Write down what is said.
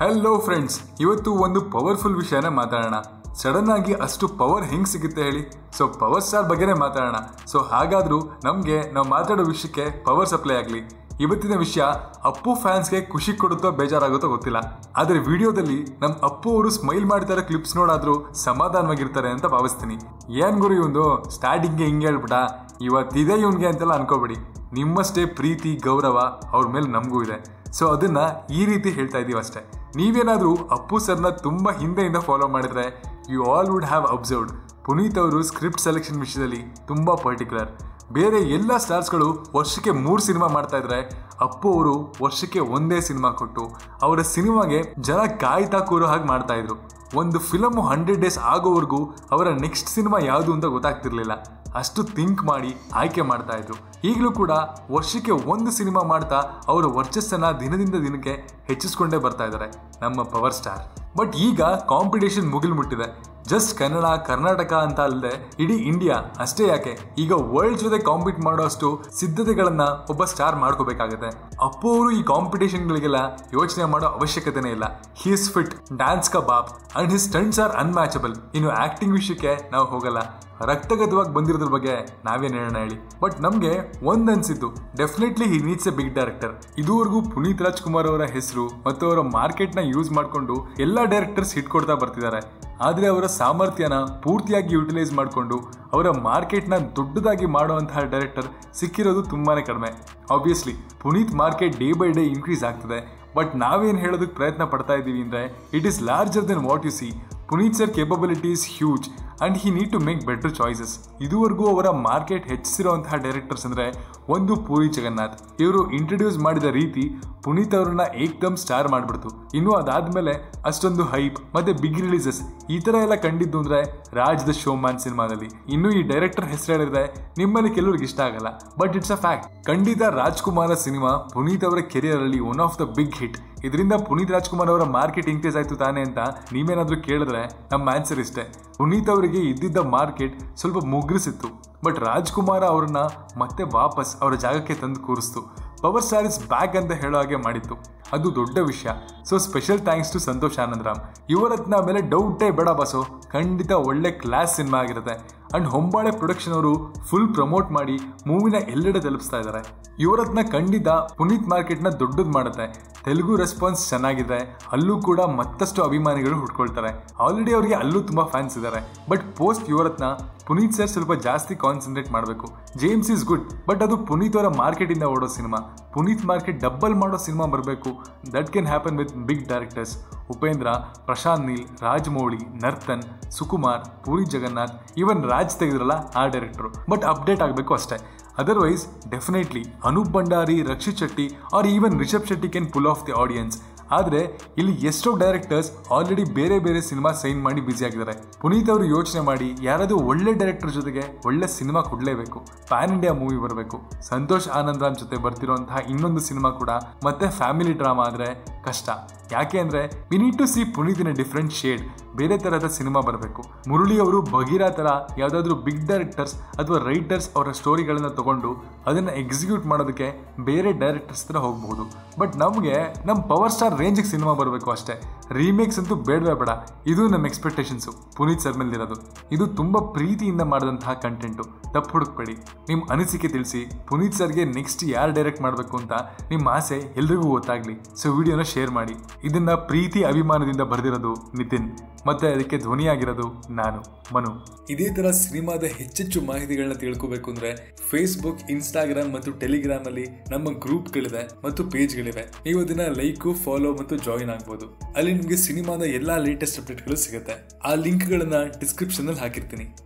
hello friends ಇವತ್ತು ಒಂದು powerful ವಿಷಯನ ಮಾತಾಡೋಣ ಸಡನ್ ಆಗಿ ಅಷ್ಟು ಪವರ್ ಹೆಂಗ್ ಸಿಗುತ್ತೆ ಹೇಳಿ ಸೊ ಪವರ್ ಸ್ಟಾರ್ ಬಗ್ಗೆನೇ ಮಾತಾಡೋಣ ಸೊ ಹಾಗಾದ್ರೂ ನಮಗೆ ನಾವು ಮಾತಾಡೋ ವಿಷಯಕ್ಕೆ ಪವರ್ ಸಪ್ಲೈ ಆಗಲಿ ಇವತ್ತಿನ ವಿಷಯ ಅಪ್ಪು ಫ್ಯಾನ್ಸ್ಗೆ ಖುಷಿ ಕೊಡುತ್ತೋ ಬೇಜಾರಾಗುತ್ತೋ ಗೊತ್ತಿಲ್ಲ ಆದರೆ ವಿಡಿಯೋದಲ್ಲಿ ನಮ್ಮ ಅಪ್ಪು ಅವರು ಸ್ಮೈಲ್ ಮಾಡ್ತಾ ಇರೋ ಕ್ಲಿಪ್ಸ್ ನೋಡಾದ್ರೂ ಸಮಾಧಾನವಾಗಿರ್ತಾರೆ ಅಂತ ಭಾವಿಸ್ತೀನಿ ಏನ್ ಗುರು ಇವನು ಸ್ಟಾರ್ಟಿಂಗ್ಗೆ ಹಿಂಗೆ ಹೇಳ್ಬಿಟ್ಟ ಇವತ್ತಿದೆ ಇವನ್ಗೆ ಅಂತೆಲ್ಲ ಅನ್ಕೋಬೇಡಿ ನಿಮ್ಮಷ್ಟೇ ಪ್ರೀತಿ ಗೌರವ ಅವ್ರ ಮೇಲೆ ನಮಗೂ ಇದೆ ಸೊ ಅದನ್ನ ಈ ರೀತಿ ಹೇಳ್ತಾ ಇದೀವಿ ಅಷ್ಟೇ ನೀವೇನಾದ್ರೂ ಅಪ್ಪು ಸರ್ನ ತುಂಬಾ ಹಿಂದೆಯಿಂದ ಫಾಲೋ ಮಾಡಿದ್ರೆ you all would have observed Puneeth ಅವರು ಸ್ಕ್ರಿಪ್ಟ್ ಸೆಲೆಕ್ಷನ್ ವಿಷಯದಲ್ಲಿ ತುಂಬಾ ಪರ್ಟಿಕ್ಯುಲರ್ ಬೇರೆ ಎಲ್ಲ ಸ್ಟಾರ್ಸ್ಗಳು ವರ್ಷಕ್ಕೆ ಮೂರು ಸಿನಿಮಾ ಮಾಡ್ತಾ ಇದ್ರೆ ಅಪ್ಪು ಅವರು ವರ್ಷಕ್ಕೆ ಒಂದೇ ಸಿನಿಮಾ ಕೊಟ್ಟು ಅವರ ಸಿನಿಮಾಗೆ ಜನ ಕಾಯ್ತಾ ಕೂರೋ ಹಾಗೆ ಮಾಡ್ತಾ ಇದ್ರು ಒಂದು ಫಿಲಮ್ ಹಂಡ್ರೆಡ್ ಡೇಸ್ ಆಗೋವರೆಗೂ ಅವರ ನೆಕ್ಸ್ಟ್ ಸಿನಿಮಾ ಯಾವುದು ಅಂತ ಗೊತ್ತಾಗ್ತಿರ್ಲಿಲ್ಲ ಅಷ್ಟು ಥಿಂಕ್ ಮಾಡಿ ಆಯ್ಕೆ ಮಾಡ್ತಾ ಇದ್ರು ಈಗಲೂ ಕೂಡ ವರ್ಷಕ್ಕೆ ಒಂದು ಸಿನಿಮಾ ಮಾಡ್ತಾ ಅವರ ವರ್ಚಸ್ಸನ್ನ ದಿನದಿಂದ ದಿನಕ್ಕೆ ಹೆಚ್ಚಿಸ್ಕೊಂಡೇ ಬರ್ತಾ ಇದ್ದಾರೆ ನಮ್ಮ ಪವರ್ ಸ್ಟಾರ್ ಬಟ್ ಈಗ ಕಾಂಪಿಟೇಷನ್ ಮುಗಿಲ್ ಮುಟ್ಟಿದೆ ಜಸ್ಟ್ ಕನ್ನಡ ಕರ್ನಾಟಕ ಅಂತ ಅಲ್ಲದೆ ಇಡೀ ಇಂಡಿಯಾ ಅಷ್ಟೇ ಯಾಕೆ ಈಗ ವರ್ಲ್ಡ್ ಜೊತೆ ಕಾಂಪೀಟ್ ಮಾಡೋ ಅಷ್ಟು ಸಿದ್ಧತೆಗಳನ್ನ ಒಬ್ಬ ಸ್ಟಾರ್ ಮಾಡ್ಕೋಬೇಕಾಗತ್ತೆ ಅಪ್ಪು ಅವರು ಈ ಕಾಂಪಿಟೇಷನ್ಗಳಿಗೆಲ್ಲ ಯೋಚನೆ ಮಾಡೋ ಅವಶ್ಯಕತೆನೇ ಇಲ್ಲ ಹೀಸ್ ಫಿಟ್ ಡ್ಯಾನ್ಸ್ ಕಬಾಬ್ and his stunts are unmatchable ಇನ್ನು ಆಕ್ಟಿಂಗ್ ವಿಷಯಕ್ಕೆ ನಾವು ಹೋಗಲ್ಲ ರಕ್ತಗತವಾಗಿ ಬಂದಿರೋದ್ರ ಬಗ್ಗೆ ನಾವೇನು ಹೇಳೋಣ ಹೇಳಿ ಬಟ್ ನಮಗೆ ಒಂದ್ ಅನ್ಸಿದ್ದು definitely he needs a big director ಇದುವರೆಗೂ ಪುನೀತ್ ರಾಜ್ಕುಮಾರ್ ಅವರ ಹೆಸರು ಮತ್ತು ಅವರ ಮಾರ್ಕೆಟ್ ನ ಯೂಸ್ ಮಾಡಿಕೊಂಡು ಎಲ್ಲಾ ಡೈರೆಕ್ಟರ್ಸ್ ಹಿಟ್ ಕೊಡ್ತಾ ಬರ್ತಿದ್ದಾರೆ ಆದರೆ ಅವರ ಸಾಮರ್ಥ್ಯನ ಪೂರ್ತಿಯಾಗಿ ಯುಟಿಲೈಸ್ ಮಾಡಿಕೊಂಡು ಅವರ ಮಾರ್ಕೆಟ್ನ ದೊಡ್ಡದಾಗಿ ಮಾಡುವಂತಹ ಡೈರೆಕ್ಟರ್ ಸಿಕ್ಕಿರೋದು ತುಂಬಾನೇ ಕಡಿಮೆ obviously Puneeth market day by day increase ಆಗ್ತದೆ ಬಟ್ ನಾವೇನು ಹೇಳೋದಕ್ಕೆ ಪ್ರಯತ್ನ ಪಡ್ತಾ ಇದ್ದೀವಿ ಅಂದರೆ it is larger than what you see Puneeth sir capability is huge and he need to make better choices ಇದುವರೆಗೂ ಅವರ ಮಾರ್ಕೆಟ್ ಹೆಚ್ಚಿಸಿರುವಂತಹ ಡೈರೆಕ್ಟರ್ಸ್ ಅಂದರೆ ಒಂದು ಪೂರಿ ಜಗನ್ನಾಥ್ ಇವರು ಇಂಟ್ರಡ್ಯೂಸ್ ಮಾಡಿದ ರೀತಿ ಪುನೀತ್ ಅವರನ್ನ ಏಕ್ದಮ್ ಸ್ಟಾರ್ ಮಾಡಿಬಿಡ್ತು ಇನ್ನು ಅದಾದ್ಮೇಲೆ ಅಷ್ಟೊಂದು ಹೈಪ್ ಮತ್ತೆ ಬಿಗ್ ರಿಲೀಸಸ್ ಈ ತರ ಎಲ್ಲ ಕಂಡಿದ್ದು ಅಂದ್ರೆ ರಾಜ್ ದ ಶೋಮ್ಯಾನ್ ಸಿನಿಮಾದಲ್ಲಿ ಇನ್ನು ಈ ಡೈರೆಕ್ಟರ್ ಹೆಸರು ಹೇಳಿದ್ರೆ ನಿಮ್ಮಲ್ಲಿ ಕೆಲವ್ರಿಗೆ ಇಷ್ಟ ಆಗಲ್ಲ ಬಟ್ ಇಟ್ಸ್ ಅ ಫ್ಯಾಕ್ಟ್ ಖಂಡಿತ ರಾಜ್ಕುಮಾರ ಸಿನಿಮಾ ಪುನೀತ್ ಅವರ ಕೆರಿಯರ್ ಅಲ್ಲಿ one of the big hit ಇದರಿಂದ ಪುನೀತ್ ರಾಜ್ಕುಮಾರ್ ಅವರ ಮಾರ್ಕೆಟ್ ಇನ್ಕ್ರೀಸ್ ಆಯ್ತು ತಾನೆ ಅಂತ ನೀವೇನಾದ್ರೂ ಕೇಳಿದ್ರೆ ನಮ್ಮ ಆನ್ಸರ್ ಇಷ್ಟೇ ಪುನೀತ್ ಅವರಿಗೆ ಇದ್ದಿದ್ದ ಮಾರ್ಕೆಟ್ ಸ್ವಲ್ಪ ಮುಗ್ರಿಸಿತ್ತು ಬಟ್ ರಾಜ್ಕುಮಾರ್ ಅವ್ರನ್ನ ಮತ್ತೆ ವಾಪಸ್ ಅವರ ಜಾಗಕ್ಕೆ ತಂದು ಕೂರಿಸ್ತು ಪವರ್ ಸ್ಟಾರ್ ಇಸ್ ಬ್ಯಾಕ್ ಅಂತ ಹೇಳೋ ಹಾಗೆ ಮಾಡಿತ್ತು ಅದು ದೊಡ್ಡ ವಿಷಯ so special thanks to Santhosh Anandram Yuvarathnaa ಮೇಲೆ ಡೌಟೇ ಬೇಡ ಬಾಸು ಖಂಡಿತ ಒಳ್ಳೆ ಕ್ಲಾಸ್ ಸಿನಿಮಾ ಆಗಿರುತ್ತೆ ಅಂಡ್ ಹೊಂಬಾಳೆ ಪ್ರೊಡಕ್ಷನ್ ಅವರು ಫುಲ್ ಪ್ರಮೋಟ್ ಮಾಡಿ ಮೂವಿನ ಎಲ್ಲೆಡೆ ತಲುಪಿಸ್ತಾ ಇದ್ದಾರೆ ಇವರತ್ನ ಖಂಡಿತ ಪುನೀತ್ ಮಾರ್ಕೆಟ್ನ ದೊಡ್ಡದು ಮಾಡುತ್ತೆ ತೆಲುಗು ರೆಸ್ಪಾನ್ಸ್ ಚೆನ್ನಾಗಿದೆ ಅಲ್ಲೂ ಕೂಡ ಮತ್ತಷ್ಟು ಅಭಿಮಾನಿಗಳು ಹುಡ್ಕೊಳ್ತಾರೆ ಆಲ್ರೆಡಿ ಅವರಿಗೆ ಅಲ್ಲೂ ತುಂಬಾ ಫ್ಯಾನ್ಸ್ ಇದ್ದಾರೆ but post Yuvarathnaa Puneeth sir ಸ್ವಲ್ಪ ಜಾಸ್ತಿ ಕಾನ್ಸಂಟ್ರೇಟ್ ಮಾಡಬೇಕು ಜೇಮ್ಸ್ ಇಸ್ ಗುಡ್ ಬಟ್ ಅದು ಪುನೀತ್ ಅವರ ಮಾರ್ಕೆಟ್ ಇಂದ ಓಡೋ ಸಿನಿಮಾ ಪುನೀತ್ ಮಾರ್ಕೆಟ್ ಡಬ್ಬಲ್ ಮಾಡೋ ಸಿನಿಮಾ ಬರಬೇಕು that can happen with big directors Upendra Prashanth Neel Rajamouli Narthan Sukumar Puri Jagannadh even Raj ತೆಗೆದ್ರಲ್ಲ ಆ ಡೈರೆಕ್ಟರ್ ಬಟ್ ಅಪ್ಡೇಟ್ ಆಗಬೇಕು ಅಷ್ಟೇ otherwise definitely Anup Bhandari Rakshit Shetty or even Rishab Shetty can pull off the audience ಆದರೆ ಇಲ್ಲಿ ಎಷ್ಟೋ ಡೈರೆಕ್ಟರ್ಸ್ ಆಲ್ರೆಡಿ ಬೇರೆ ಬೇರೆ ಸಿನಿಮಾ ಸೈನ್ ಮಾಡಿ ಬ್ಯುಸಿ ಆಗಿದ್ದಾರೆ ಪುನೀತ್ ಅವರು ಯೋಚನೆ ಮಾಡಿ ಯಾರಾದರೂ ಒಳ್ಳೆ ಡೈರೆಕ್ಟರ್ ಜೊತೆಗೆ ಒಳ್ಳೆ ಸಿನಿಮಾ ಕೊಡಲೇಬೇಕು ಪ್ಯಾನ್ ಇಂಡಿಯಾ ಮೂವಿ ಬರಬೇಕು ಸಂತೋಷ್ ಆನಂದ್ ರಾಮ್ ಜೊತೆ ಬರ್ತಿರುವಂತಹ ಇನ್ನೊಂದು ಸಿನಿಮಾ ಕೂಡ ಮತ್ತೆ ಫ್ಯಾಮಿಲಿ ಡ್ರಾಮಾ ಆದರೆ ಕಷ್ಟ ಯಾಕೆ ಅಂದ್ರೆ we need to see Puneeth in different shade ಬೇರೆ ತರಹದ ಸಿನಿಮಾ ಬರಬೇಕು ಮುರಳಿ ಅವರು ಬಗೀರಾ ತರ ಯಾವ್ದಾದ್ರು ಬಿಗ್ ಡೈರೆಕ್ಟರ್ಸ್ ಅಥವಾ ರೈಟರ್ಸ್ ಅವರ ಸ್ಟೋರಿಗಳನ್ನ ತಗೊಂಡು ಅದನ್ನ ಎಕ್ಸಿಕ್ಯೂಟ್ ಮಾಡೋದಕ್ಕೆ ಬೇರೆ ಡೈರೆಕ್ಟರ್ಸ್ ತರ ಹೋಗಬಹುದು ಬಟ್ ನಮಗೆ ನಮ್ಮ ಪವರ್ ಸ್ಟಾರ್ ರೇಂಜಿಗೆ ಸಿನಿಮಾ ಬರಬೇಕು ಅಷ್ಟೇ ರೀಮೇಕ್ಸ್ ಅಂತೂ ಬೇಡವೇ ಬೇಡ ಇದು ನಮ್ಮ ಎಕ್ಸ್ಪೆಕ್ಟೇಷನ್ಸು ಪುನೀತ್ ಸರ್ ಮೇಲಿರೋದು ಇದು ತುಂಬಾ ಪ್ರೀತಿಯಿಂದ ಮಾಡಿದಂತಹ ಕಂಟೆಂಟು ತಪ್ಪು ಹುಡುಕ್ಬೇಡಿ ನಿಮ್ಮ ಅನಿಸಿಕೆ ತಿಳಿಸಿ ಪುನೀತ್ ಸರ್ಗೆ ನೆಕ್ಸ್ಟ್ ಯಾರು ಡೈರೆಕ್ಟ್ ಮಾಡಬೇಕು ಅಂತ ನಿಮ್ಮ ಆಸೆ ಎಲ್ರಿಗೂ ಗೊತ್ತಾಗ್ಲಿ ಸೊ ವಿಡಿಯೋನ ಶೇರ್ ಮಾಡಿ ಇದನ್ನ ಪ್ರೀತಿ ಅಭಿಮಾನದಿಂದ ಬರೆದಿರೋದು ನಿತಿನ್ ಮತ್ತೆ ಅದಕ್ಕೆ ಧ್ವನಿಯಾಗಿರೋದು ನಾನು ಮನು ಇದೇ ತರ ಸಿನಿಮಾದ ಹೆಚ್ಚೆಚ್ಚು ಮಾಹಿತಿಗಳನ್ನ ತಿಳ್ಕೋಬೇಕು ಅಂದ್ರೆ ಫೇಸ್ಬುಕ್ ಇನ್ಸ್ಟಾಗ್ರಾಮ್ ಮತ್ತು ಟೆಲಿಗ್ರಾಮ್ ಅಲ್ಲಿ ನಮ್ಮ ಗ್ರೂಪ್ಗಳಿವೆ ಮತ್ತು ಪೇಜ್ಗಳಿವೆ ನೀವು ಅದನ್ನ ಲೈಕು ಫಾಲೋ ಮತ್ತು ಜಾಯಿನ್ ಆಗ್ಬೋದು ಅಲ್ಲಿ ನಿಮಗೆ ಸಿನಿಮಾದ ಎಲ್ಲಾ ಲೇಟೆಸ್ಟ್ ಅಪ್ಡೇಟ್ಗಳು ಸಿಗುತ್ತೆ ಆ ಲಿಂಕ್ಗಳನ್ನ ಡಿಸ್ಕ್ರಿಪ್ಷನ್ ಅಲ್ಲಿ ಹಾಕಿರ್ತೀನಿ